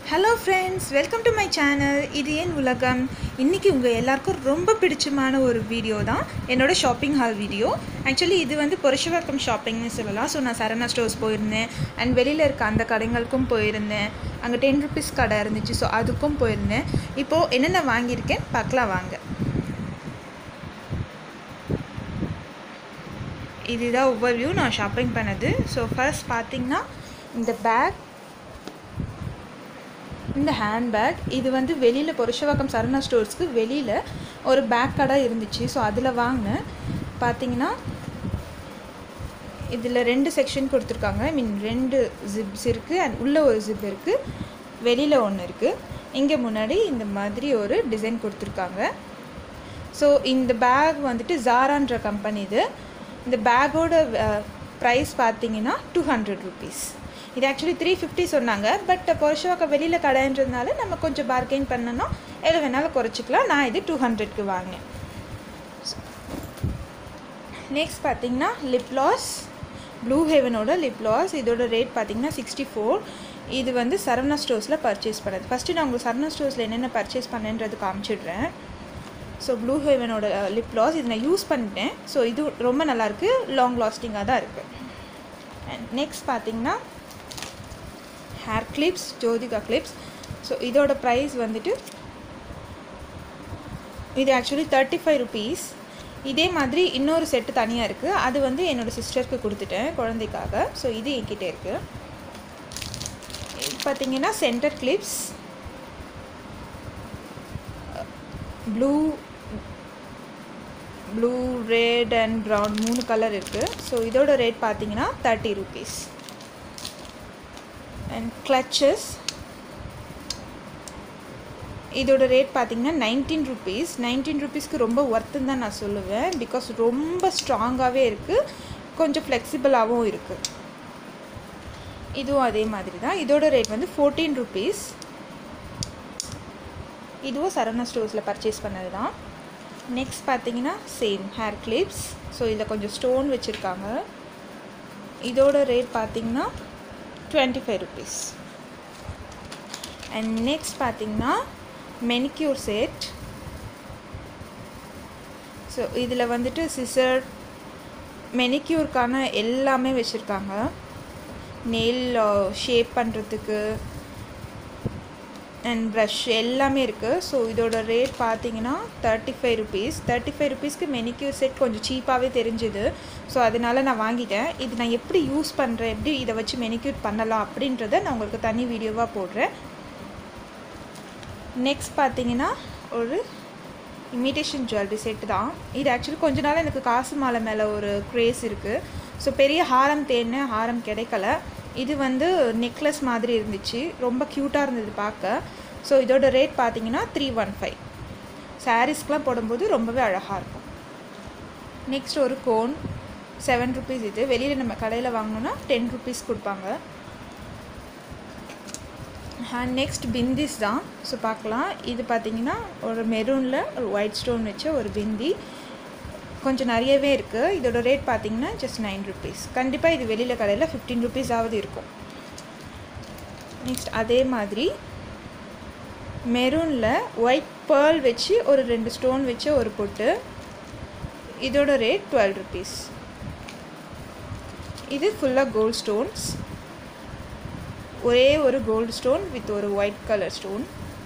hello friends welcome to my channel இது ஏன் உலகம் இன்றைக்கி உங்கள் எல்லாருக்கும் ரொம்ப பிடிச்சமான ஒரு வீடியோ தான் என்னோட ஷாப்பிங் ஹால் வீடியோ ஆக்சுவலி இது வந்து புருஷவர்க்கம் ஷாப்பிங்னு சொல்லலாம் ஸோ நான் சரணா ஸ்டோர்ஸ் போயிருந்தேன் அண்ட் வெளியில் இருக்க அந்த கடைங்களுக்கும் போயிருந்தேன் அங்கே டென் ருபீஸ் கடை இருந்துச்சு ஸோ அதுக்கும் போயிருந்தேன் இப்போது என்னென்ன வாங்கியிருக்கேன் பார்க்கலாம் வாங்க இதுதான் ஓவர்வியூ நான் ஷாப்பிங் பண்ணது ஸோ ஃபர்ஸ்ட் பார்த்தீங்கன்னா இந்த பேக் இந்த ஹேண்ட்பேக் இது வந்து வெளியில் புருஷவாக்கம் சரணா ஸ்டோர்ஸ்க்கு வெளியில் ஒரு பேக் கடை இருந்துச்சு ஸோ அதில் வாங்கினேன் பார்த்தீங்கன்னா இதில் ரெண்டு செக்ஷன் கொடுத்துருக்காங்க ஐ மீன் ரெண்டு ஜிப்ஸ் இருக்குது அண்ட் உள்ளே ஒரு ஜிப் இருக்குது வெளியில் ஒன்று இருக்குது இங்கே முன்னாடி இந்த மாதிரி ஒரு டிசைன் கொடுத்துருக்காங்க ஸோ இந்த பேக் வந்துட்டு ஜாரான்ற கம்பெனி இது இந்த பேக்கோட ப்ரைஸ் பார்த்தீங்கன்னா டூ ஹண்ட்ரட் ருபீஸ் இது ஆக்சுவலி த்ரீ ஃபிஃப்டி சொன்னாங்க பட் பொருஷவாக்க வெளியில் கடைன்றதுனால நம்ம கொஞ்சம் பார்கெயின் பண்ணோன்னா எவ்வளோ வேணாலும் குறைச்சிக்கலாம் நான் இது டூ ஹண்ட்ரட்க்கு வாங்கினேன் நெக்ஸ்ட் பார்த்தீங்கன்னா லிப் லாஸ் ப்ளூ ஹெவனோட லிப் லாஸ் இதோட ரேட் பார்த்தீங்கன்னா சிக்ஸ்டி ஃபோர் இது வந்து சரவணா ஸ்டோர்ஸில் பர்ச்சேஸ் பண்ணது ஃபஸ்ட்டு நான் உங்களுக்கு சரவணா ஸ்டோர்ஸில் என்னென்ன பர்ச்சேஸ் பண்ணேன்றது காமிச்சிடுறேன் ஸோ ப்ளூ ஹெவனோட லிப் லாஸ் இது நான் யூஸ் பண்ணிட்டேன் ஸோ இது ரொம்ப நல்லாயிருக்கு லாங் லாஸ்டிங்காக தான் இருக்குது அண்ட் நெக்ஸ்ட் பார்த்தீங்கன்னா hair clips Jyothika clips so இதோட ப்ரைஸ் வந்துட்டு இது ஆக்சுவலி தேர்ட்டி ஃபைவ் ருபீஸ் இதே மாதிரி இன்னொரு செட்டு தனியாக இருக்குது அது வந்து என்னோடய சிஸ்டருக்கு கொடுத்துட்டேன் குழந்தைக்காக ஸோ இது என்கிட்ட இருக்குது இது பார்த்தீங்கன்னா center clips blue blue red and brown மூணு கலர் இருக்குது ஸோ இதோட ரேட் பார்த்தீங்கன்னா தேர்ட்டி ருபீஸ் அண்ட் கிளச்சஸ் இதோட ரேட் பார்த்தீங்கன்னா நைன்டீன் ருபீஸ் நைன்டீன் ருபீஸ்க்கு ரொம்ப ஒர்த்துன்னு தான் நான் சொல்லுவேன் பிகாஸ் ரொம்ப ஸ்ட்ராங்காகவே இருக்குது கொஞ்சம் ஃப்ளெக்சிபிளாகவும் இருக்குது இதுவும் அதே மாதிரி தான் இதோட ரேட் வந்து ஃபோர்டீன் ருபீஸ் இதுவும் சரவணா ஸ்டோர்ஸில் பர்ச்சேஸ் பண்ணது தான் நெக்ஸ்ட் பார்த்தீங்கன்னா சேம் ஹேர் கிளிப்ஸ் ஸோ இதில் கொஞ்சம் ஸ்டோன் வச்சுருக்காங்க இதோட ரேட் பார்த்தீங்கன்னா twenty five rupees and next பார்த்தீங்கன்னா மெனிக்யூர் செட் ஸோ இதில் வந்துட்டு சிசர் மெனிக்யூருக்கான எல்லாமே வச்சுருக்காங்க நெயில் ஷேப் பண்ணுறதுக்கு அண்ட் ப்ரஷ் எல்லாமே இருக்குது ஸோ இதோட ரேட் பார்த்தீங்கன்னா thirty five rupees thirty five ருபீஸ்க்கு மெனிக்யூர் செட் கொஞ்சம் சீப்பாகவே தெரிஞ்சுது ஸோ அதனால் நான் வாங்கிட்டேன் இது நான் எப்படி யூஸ் பண்ணுறேன் எப்படி இதை வச்சு மெனிக்யூர் பண்ணலாம் அப்படின்றத நான் உங்களுக்கு தனி வீடியோவாக போடுறேன் நெக்ஸ்ட் பார்த்தீங்கன்னா ஒரு இமிடேஷன் ஜுவல்லரி செட்டு தான் இது ஆக்சுவலி கொஞ்ச நாள் எனக்கு காசு மாலை மேலே ஒரு க்ரேஸ் இருக்குது ஸோ பெரிய ஹாரம் தேன்னு ஹாரம் கிடைக்கல இது வந்து நெக்லஸ் மாதிரி இருந்துச்சு ரொம்ப க்யூட்டாக இருந்தது பார்க்க ஸோ இதோட ரேட் பார்த்தீங்கன்னா த்ரீ ஒன் ஃபைவ் சாரீஸ்க்கெலாம் போடும்போது ரொம்பவே அழகாக இருக்கும் நெக்ஸ்ட் ஒரு கோன் செவன் ருபீஸ் இது வெளியில் நம்ம கடையில் வாங்கினோன்னா டென் ருபீஸ் கொடுப்பாங்க அண்ட் நெக்ஸ்ட் பிந்திஸ் தான் ஸோ பார்க்கலாம் இது பார்த்தீங்கன்னா ஒரு மெரூனில் ஒரு ஒயிட் ஸ்டோன் வச்ச ஒரு பிந்தி கொஞ்சம் நிறையவே இருக்குது இதோட ரேட் பார்த்தீங்கன்னா ஜஸ்ட் நைன் ருபீஸ் கண்டிப்பாக இது வெளியில் கடையில் ஃபிஃப்டீன் ருபீஸாவது இருக்கும் நெக்ஸ்ட் அதே மாதிரி மெரூனில் ஒயிட் பேர்ல் வச்சு ஒரு ரெண்டு ஸ்டோன் வச்ச ஒரு பொட்டு இதோட ரேட் டுவெல் ருபீஸ் இது ஃபுல்லாக கோல்ட் ஸ்டோன்ஸ் ஒரே ஒரு கோல்டு ஸ்டோன் வித் ஒரு ஒயிட் கலர் ஸ்டோன்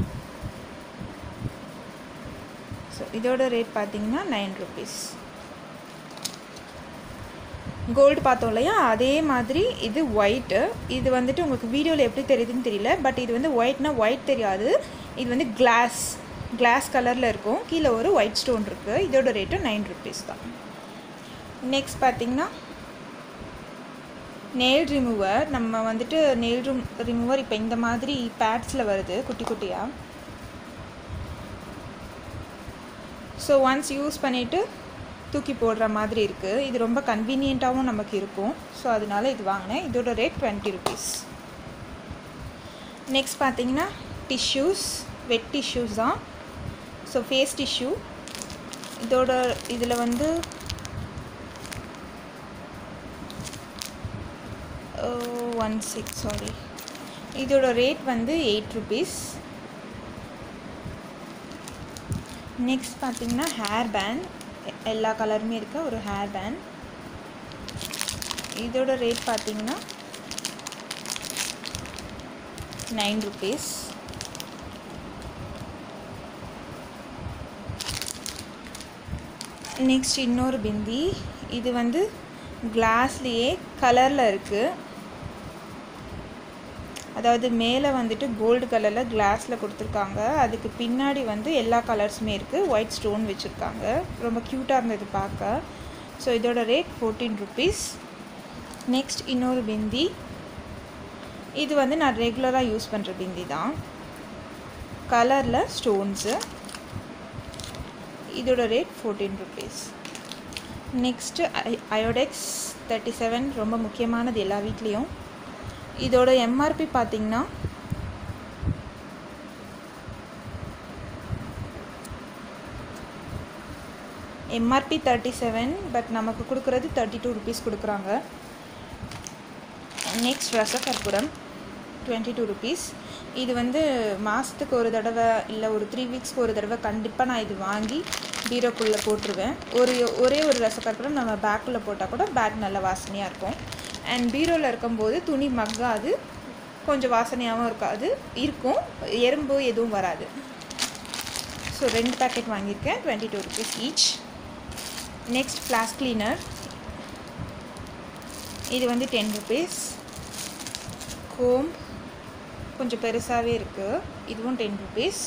ஸோ இதோட ரேட் பார்த்தீங்கன்னா நைன் ருபீஸ் கோல்டு பார்த்தோம் இல்லையா அதே மாதிரி இது ஒயிட்டு இது வந்துட்டு உங்களுக்கு வீடியோவில் எப்படி தெரியுதுன்னு தெரியல பட் இது வந்து ஒயிட்னா ஒயிட் தெரியாது இது வந்து கிளாஸ் கிளாஸ் கலரில் இருக்கும் கீழே ஒரு ஒயிட் ஸ்டோன் இருக்குது இதோட ரேட்டு நைன் ருபீஸ் தான் நெக்ஸ்ட் பார்த்தீங்கன்னா நெயில் ரிமூவர் நம்ம வந்துட்டு நெயில் ரிம் ரிமூவர் இப்போ இந்த மாதிரி பேட்ஸில் வருது குட்டி குட்டியாக ஸோ ஒன்ஸ் யூஸ் பண்ணிவிட்டு தூக்கி போடுற மாதிரி இருக்குது இது ரொம்ப கன்வீனியண்ட்டாகவும் நமக்கு இருக்கும் ஸோ அதனால இது வாங்கினேன் இதோட ரேட் டுவெண்ட்டி ருபீஸ் நெக்ஸ்ட் பார்த்தீங்கன்னா டிஷ்யூஸ் வெட் டிஷ்யூஸ் தான் ஸோ ஃபேஸ் டிஷ்யூ இதோட இதில் வந்து ஒன் சிக்ஸ் சாரி இதோட ரேட் வந்து எயிட் ருபீஸ் நெக்ஸ்ட் பார்த்தீங்கன்னா ஹேர் பேண்ட் எல்லா கலருமே இருக்க ஒரு ஹேர் பேண்ட் இதோட ரேட் பார்த்தீங்கன்னா நைன் ருபீஸ் நெக்ஸ்ட் இன்னொரு பிந்தி இது வந்து கிளாஸ்லேயே கலரில் இருக்குது அதாவது மேலே வந்துட்டு கோல்டு கலரில் கிளாஸில் கொடுத்துருக்காங்க அதுக்கு பின்னாடி வந்து எல்லா கலர்ஸுமே இருக்குது ஒயிட் ஸ்டோன் வச்சுருக்காங்க ரொம்ப க்யூட்டாக இருந்தது பார்க்க ஸோ இதோட ரேட் ஃபோர்டீன் ருபீஸ் நெக்ஸ்ட் இன்னொரு பிந்தி இது வந்து நான் ரெகுலராக யூஸ் பண்ணுற பிந்தி தான் கலரில் ஸ்டோன்ஸு இதோட rate fourteen rupees next Iodex thirty seven ரொம்ப முக்கியமானது எல்லா வீட்லேயும் இதோட எம்ஆர்பி பார்த்தீங்கன்னா எம்ஆர்பி தேர்ட்டி செவன் பட் நமக்கு கொடுக்குறது தேர்ட்டி டூ ருபீஸ் கொடுக்குறாங்க நெக்ஸ்ட் ரசகற்புரம் டுவெண்ட்டி டூ ருபீஸ் இது வந்து மாதத்துக்கு ஒரு தடவை இல்லை ஒரு த்ரீ வீக்ஸ்க்கு ஒரு தடவை கண்டிப்பாக நான் இது வாங்கி பீரோக்குள்ளே போட்டுருவேன் ஒரு ஒரே ஒரு ரசக்கற்புரம் நம்ம பேக்குள்ளே போட்டால் கூட பேக் நல்ல வாசனையாக இருக்கும் அண்ட் பீரோவில் இருக்கும்போது துணி மக்காது கொஞ்சம் வாசனையாகவும் இருக்காது இருக்கும் எறும்பு எதுவும் வராது ஸோ ரெண்டு பேக்கெட் வாங்கியிருக்கேன் twenty two rupees each next floss cleaner இது வந்து டென் ருபீஸ் கோம் கொஞ்சம் பெருசாகவே இருக்குது இதுவும் டென் ருபீஸ்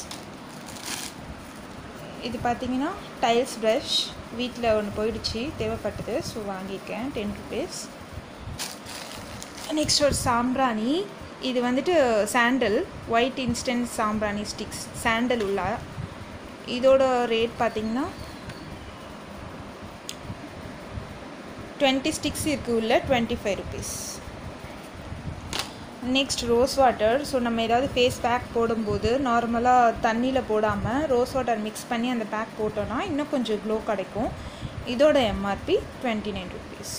இது பார்த்தீங்கன்னா டைல்ஸ் ப்ரஷ் வீட்டில் ஒன்று போயிடுச்சு தேவைப்பட்டது ஸோ வாங்கியிருக்கேன் டென் ருபீஸ் நெக்ஸ்ட் ஒரு சாம்பிராணி இது வந்துட்டு சாண்டல் ஒயிட் இன்ஸ்டன்ட் சாம்பிராணி ஸ்டிக்ஸ் சாண்டல் உள்ள இதோட ரேட் பார்த்தீங்கன்னா டுவெண்ட்டி ஸ்டிக்ஸ் இருக்குது உள்ள twenty five rupees next rose water so நம்ம ஏதாவது ஃபேஸ் பேக் போடும்போது நார்மலாக தண்ணியில் போடாமல் ரோஸ் வாட்டர் மிக்ஸ் பண்ணி அந்த பேக் போட்டோன்னா இன்னும் கொஞ்சம் க்ளோ கிடைக்கும் இதோட MRP twenty nine rupees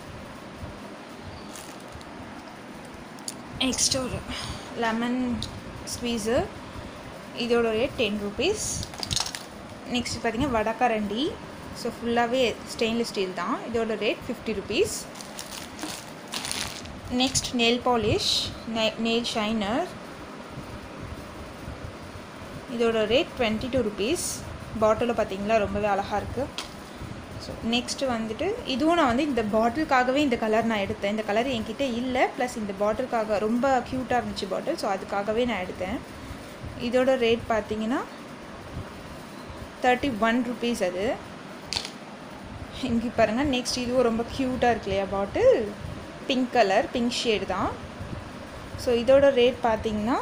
next ஒரு லெமன் ஸ்வீஸு இதோட ரேட் டென் ருபீஸ் நெக்ஸ்ட் பார்த்திங்கன்னா வடக்கரண்டி ஸோ ஃபுல்லாகவே ஸ்டெயின்லெஸ் ஸ்டீல் தான் இதோட rate fifty rupees next nail polish nail shiner இதோட ரேட் டுவெண்ட்டி டூ ருபீஸ் பாட்டிலில் பார்த்தீங்களா ரொம்பவே அழகாக இருக்குது ஸோ நெக்ஸ்ட்டு வந்துட்டு இதுவும் நான் வந்து இந்த பாட்டிலுக்காகவே இந்த கலர் நான் எடுத்தேன் இந்த கலர் என்கிட்ட இல்லை ப்ளஸ் இந்த பாட்டிலுக்காக ரொம்ப க்யூட்டாக இருந்துச்சு பாட்டில் ஸோ அதுக்காகவே நான் எடுத்தேன் இதோட ரேட் பார்த்தீங்கன்னா தேர்ட்டி ஒன் ருபீஸ் அது இங்கே பாருங்கள் நெக்ஸ்ட் இதுவும் ரொம்ப க்யூட்டாக இருக்கு இல்லையா bottle pink colour pink shade தான் ஸோ இதோட ரேட் பார்த்தீங்கன்னா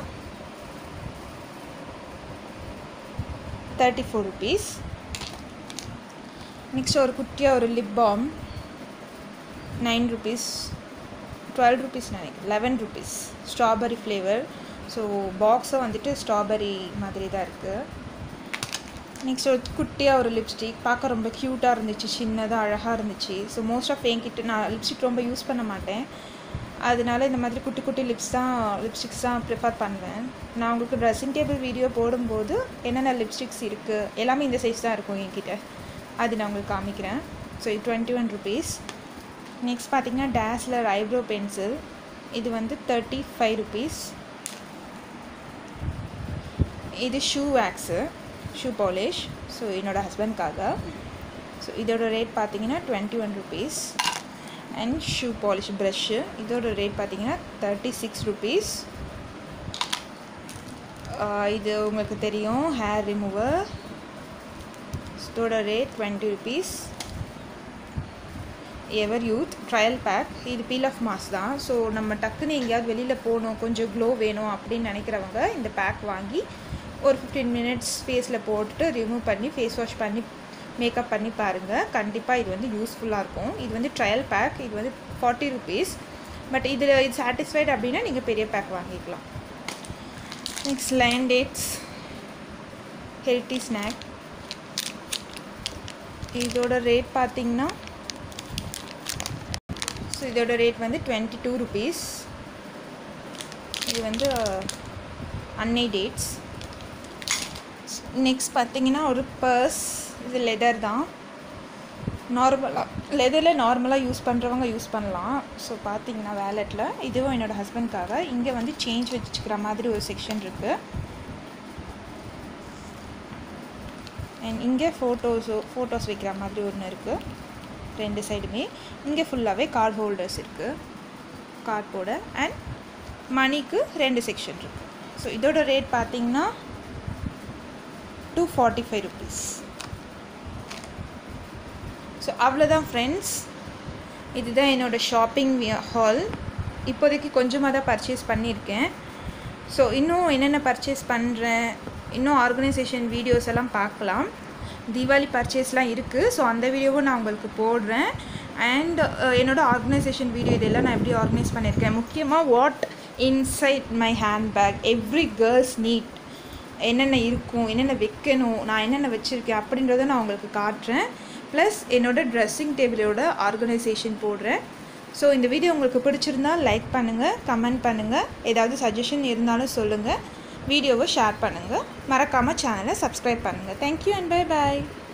தேர்ட்டி ஃபோர் ருபீஸ் நெக்ஸ்ட் ஒரு குட்டியாக ஒரு lip balm nine rupees twelve rupees நினைக்கிறேன் eleven rupees strawberry flavour so பாக்ஸும் வந்துட்டு ஸ்ட்ராபெரி மாதிரி தான் இருக்குது நெக்ஸ்ட் ஒரு குட்டியாக ஒரு லிப்ஸ்டிக் பார்க்க ரொம்ப க்யூட்டாக இருந்துச்சு சின்னதாக அழகாக இருந்துச்சு ஸோ மோஸ்ட் ஆஃப் என்கிட்ட நான் லிப்ஸ்டிக் ரொம்ப யூஸ் பண்ண மாட்டேன் அதனால இந்த மாதிரி குட்டி குட்டி லிப்ஸ் தான் லிப்ஸ்டிக்ஸ் தான் ப்ரிஃபர் பண்ணுவேன் நான் உங்களுக்கு ட்ரெஸ்ஸிங் டேபிள் வீடியோ போடும்போது என்னென்ன லிப்ஸ்டிக்ஸ் இருக்குது எல்லாமே இந்த சைஸ் தான் இருக்கும் என்கிட்ட அது நான் உங்களுக்கு காமிக்கிறேன் ஸோ இது டுவெண்ட்டி ஒன் ருபீஸ் நெக்ஸ்ட் பார்த்தீங்கன்னா டேஸ்லர் ஐப்ரோ பென்சில் இது வந்து தேர்ட்டி ஃபைவ் ருபீஸ் இது shoe wax shoe polish so என்னோடய ஹஸ்பண்ட்காக ஸோ இதோட ரேட் பார்த்தீங்கன்னா twenty one rupees and shoe polish brush இதோட ரேட் பார்த்தீங்கன்னா தேர்ட்டி சிக்ஸ் ருபீஸ் இது உங்களுக்கு தெரியும் ஹேர் ரிமூவர் இதோட rate twenty rupees ever youth trial pack இது பீல் ஆஃப் மாஸ் தான் ஸோ நம்ம டக்குன்னு எங்கேயாவது வெளியில் போகணும் கொஞ்சம் க்ளோ வேணும் அப்படின்னு நினைக்கிறவங்க இந்த பேக் வாங்கி ஒரு ஃபிஃப்டீன் மினிட்ஸ் ஃபேஸில் போட்டுட்டு ரிமூவ் பண்ணி ஃபேஸ் வாஷ் பண்ணி மேக்கப் பண்ணி பாருங்கள் கண்டிப்பாக இது வந்து யூஸ்ஃபுல்லாக இருக்கும் இது வந்து ட்ரையல் பேக் இது வந்து ஃபார்ட்டி ருபீஸ் பட் இதில் இது சாட்டிஸ்ஃபைட் அப்படின்னா நீங்கள் பெரிய பேக் வாங்கிக்கலாம் next line dates healthy snack இதோட ரேட் பார்த்தீங்கன்னா ஸோ இதோட ரேட் வந்து டுவெண்ட்டி டூ ருபீஸ் இது வந்து அன்னை டேட்ஸ் நெக்ஸ்ட் பார்த்தீங்கன்னா ஒரு பர்ஸ் இது லெதர் தான் நார்மலாக லெதரில் நார்மலாக யூஸ் பண்ணுறவங்க யூஸ் பண்ணலாம் ஸோ பார்த்தீங்கன்னா வேலெட்டில் இதுவும் என்னோடய ஹஸ்பண்ட்காக இங்கே வந்து சேஞ்ச் வச்சுக்கிற மாதிரி ஒரு செக்ஷன் இருக்குது அண்ட் இங்கே ஃபோட்டோஸோ ஃபோட்டோஸ் வைக்கிற மாதிரி ஒன்று இருக்குது ரெண்டு சைடுமே இங்கே ஃபுல்லாகவே கார்ட் ஹோல்டர்ஸ் இருக்குது கார்ட்போர்டு அண்ட் மணிக்கு ரெண்டு செக்ஷன் இருக்குது ஸோ இதோட ரேட் பார்த்தீங்கன்னா two forty five rupees so அவ்வளோதான் ஃப்ரெண்ட்ஸ் இதுதான் என்னோடய ஷாப்பிங் ஹால் இப்போதைக்கு கொஞ்சமாக தான் பர்ச்சேஸ் பண்ணியிருக்கேன் ஸோ இன்னும் என்னென்ன பர்ச்சேஸ் பண்ணுறேன் இன்னும் ஆர்கனைசேஷன் வீடியோஸ் எல்லாம் பார்க்கலாம் தீபாவளி பர்ச்சேஸ்லாம் இருக்குது ஸோ அந்த வீடியோவும் நான் உங்களுக்கு போடுறேன் அண்ட் என்னோடய ஆர்கனைசேஷன் வீடியோ இதெல்லாம் நான் எப்படி ஆர்கனைஸ் பண்ணியிருக்கேன் முக்கியமாக what inside my handbag every girls need என்னென்ன இருக்கும் என்னென்ன வைக்கணும் நான் என்னென்ன வச்சுருக்கேன் அப்படின்றத நான் உங்களுக்கு காட்டுறேன் ப்ளஸ் என்னோடய ட்ரெஸ்ஸிங் டேபிளோட ஆர்கனைசேஷன் போடுறேன் ஸோ இந்த வீடியோ உங்களுக்கு பிடிச்சிருந்தா லைக் பண்ணுங்கள் கமெண்ட் பண்ணுங்கள் ஏதாவது சஜஷன் இருந்தாலும் சொல்லுங்கள் வீடியோவை ஷேர் பண்ணுங்கள் மறக்காமல் சேனலை சப்ஸ்கிரைப் பண்ணுங்கள் தேங்க்யூ அண்ட் பை பாய்